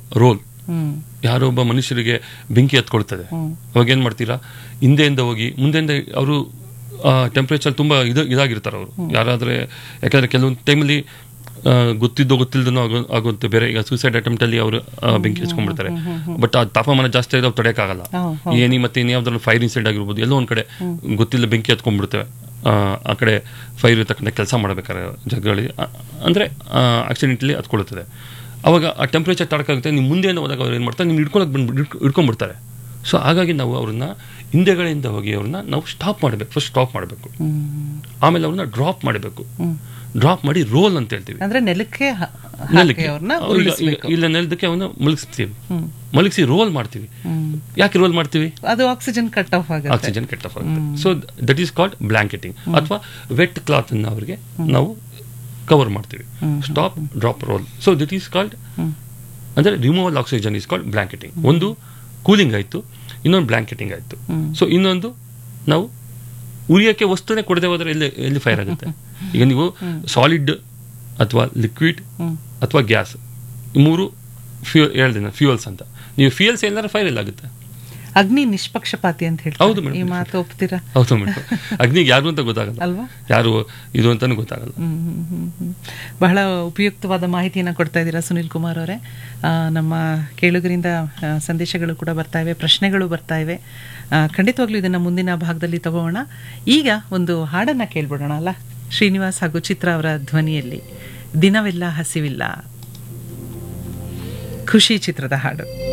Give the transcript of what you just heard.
Roll ಹ್ಮ್ ಯಾರೋ ಒಬ್ಬ ಮನುಷ್ಯರಿಗೆ ಬೆಂಕಿ ಹತ್ಕೊಳ್ತದೆ ಅವಾಗ ಏನ್ ಮಾಡ್ತೀರಾ ಹಿಂದೆಯಿಂದ ಹೋಗಿ ಮುಂದೆಯಿಂದ ಅವರು ಟೆಂಪ್ರೇಚರ್ ತುಂಬಾ ಇದು ಇದಾಗಿರ್ತಾರೆ ಅವರು ಯಾರಾದ್ರೆ ಯಾಕಂದ್ರೆ ಕೆಲವೊಂದು ಟೈಮಲ್ಲಿ ಗೊತ್ತಿದ್ದೋ ಗೊತ್ತಿಲ್ಲದನೋ ಆಗೋ ಆಗುತ್ತೆ ಬೇರೆ ಈಗ ಸೂಸೈಡ್ ಅಟೆಂಪ್ಟ್ ಅಲ್ಲಿ ಅವರು ಬೆಂಕಿ ಹಚ್ಕೊಂಡ್ಬಿಡ್ತಾರೆ ಬಟ್ ಆ ತಾಪಮಾನ ಜಾಸ್ತಿ ಆಗಿದೆ ಅವ್ರು ತಡೆಯಕ್ಕಾಗಲ್ಲ ಹೌದು, ಏನಿ ಮತ್ತೆ ಇನ್ಯಾವ್ದಾದ್ರು ಫೈರ್ ಇನ್ಸಿಡೆಂಟ್ ಆಗಿರ್ಬೋದು ಎಲ್ಲೋ ಒಂದ್ ಕಡೆ ಗೊತ್ತಿಲ್ಲ ಬೆಂಕಿ ಹತ್ಕೊಂಡ್ಬಿಡ್ತೇವೆ ಆ, ಆ ಕಡೆ ಫೈರ್ ಇರ್ತಕ್ಕಂಥ ಕೆಲಸ ಮಾಡ್ಬೇಕಾದ್ರೆ ಜಾಗಗಳಲ್ಲಿ ಆ, ಅಂದ್ರೆ ಆಕ್ಸಿಡೆಂಟ್ಲಿ ಹತ್ಕೊಳ್ತದೆ ಅವಾಗ ಆ ಟೆಂಪ್ರೇಚರ್ ತಡಕಾಗುತ್ತೆ ನೀವು ಮುಂದೆಯಿಂದ ಹೋದಾಗ ಅವ್ರು ಏನು ಮಾಡ್ತಾರೆ ನಿಮ್ಗೆ ಹಿಡ್ಕೊಳಕ್ ಬಂದು ಹಿಡ್ಕೊಂಡ್ಬಿಡ್ತಾರೆ ಸೊ ಹಾಗಾಗಿ ನಾವು ಅವ್ರನ್ನ ಹಿಂದೆಗಳಿಂದ ಹೋಗಿ ಅವ್ರನ್ನ ನಾವು ಸ್ಟಾಪ್ ಮಾಡಬೇಕು ಫಸ್ಟ್ ಸ್ಟಾಪ್ ಮಾಡಬೇಕು ಆಮೇಲೆ ಅವ್ರನ್ನ ಡ್ರಾಪ್ ಮಾಡಬೇಕು ಡ್ರಾಪ್ ಮಾಡಿ ರೋಲ್ ಅಂತ ಹೇಳ್ತೀವಿ ಅಂದ್ರೆ ನೆಲಕ್ಕೆ ಹ- ನೆಲಕ್ಕೆ ಹಾಕಿ ಅವ್ರನ್ನ ಈಗ- ಈಗ- ಇಲ್ಲ ನೆಲದಕ್ಕೆ ಅವನ್ನ ಮಲಗಿಸ್ತೀವಿ ಮಲಗಿಸಿ ರೋಲ್ ಮಾಡ್ತೀವಿ ಯಾಕೆ ರೋಲ್ ಮಾಡ್ತೀವಿ ಅದು ಆಕ್ಸಿಜನ್ ಕಟ್ ಆಫ್ ಆಗುತ್ತೆ ಆಕ್ಸಿಜನ್ ಕೆಟ್ಟ ಆಗುತ್ತೆ so that is called blanketing ಅಥವಾ ವೆಟ್ ಕ್ಲಾತ್ ಅನ್ನ ಅವರಿಗೆ ನಾವು ಕವರ್ ಮಾಡ್ತೀವಿ stop drop roll so this is called ಅಂದ್ರೆ removal oxygen is called blanketing ಒಂದು ಕೂಲಿಂಗ್ ಆಯ್ತು ಇನ್ನೊಂದು ಬ್ಲಾಂಕೆಟಿಂಗ್ ಆಯ್ತು ಸೊ ಇನ್ನೊಂದು ನಾವು ಉರಿಯೋಕ್ಕೆ ವಸ್ತುನೇ ಕೊಡದೆ ಹೋದ್ರೆ ಎಲ್ಲಿ ಎಲ್ಲಿ ಫೈರ್ ಆಗುತ್ತೆ ಈಗ ನೀವು ಸಾಲಿಡ್ ಅಥವಾ ಲಿಕ್ವಿಡ್ ಅಥವಾ ಗ್ಯಾಸ್ ಮೂರು ಫ್ಯೂಲ್ ಹೇಳ್ತೀನಿ ಫ್ಯೂಯಲ್ಸ್ ಅಂತ ನೀವು ಫ್ಯೂಯಲ್ಸ್ ಏನಾದ್ರೆ ಫೈರ್ ಎಲ್ಲ ಆಗುತ್ತೆ ಅಗ್ನಿ ನಿಷ್ಪಕ್ಷಪಾತಿ ಅಂತ ಹೌದು ಹೇಳ್ತಾರೆ madam. ಈ ಮಾತು ಒಪ್ತೀರಾ ಹೌದು ಮೇಡಮ್ ಅಗ್ನಿಗೆ ಯಾರು ಅಂತ ಗೊತ್ತಾಗಲ್ಲ ಅಲ್ವಾ ಯಾರು ಇದು ಅಂತಾನು ಗೊತ್ತಾಗಲ್ಲ ಹ್ಮ್, ಹ್ಮ್, ಹ್ಮ್, ಹ್ಮ್. ಬಹಳ ಉಪಯುಕ್ತವಾದ ಮಾಹಿತಿಯನ್ನು ಕೊಡ್ತಾ ಇದ್ದೀರಾ ಸುನಿಲ್ ಕುಮಾರ್ ಅವರೇ ಆ, ನಮ್ಮ ಕೇಳುಗರಿಂದ ಆ, ಸಂದೇಶಗಳು ಕೂಡ ಬರ್ತಾ ಇವೆ ಪ್ರಶ್ನೆಗಳು ಬರ್ತಾ ಇವೆ ಆ, ಖಂಡಿತವಾಗ್ಲೂ ಇದನ್ನ ಮುಂದಿನ ಭಾಗದಲ್ಲಿ ತಗೋಣ ಈಗ ಒಂದು ಹಾಡನ್ನ ಕೇಳ್ಬಿಡೋಣ ಅಲ್ಲ ಶ್ರೀನಿವಾಸ್ ಹಾಗೂ ಚಿತ್ರ ಅವರ ಧ್ವನಿಯಲ್ಲಿ ದಿನವೆಲ್ಲ ಹಸಿವಿಲ್ಲ ಖುಷಿ ಚಿತ್ರದ ಹಾಡು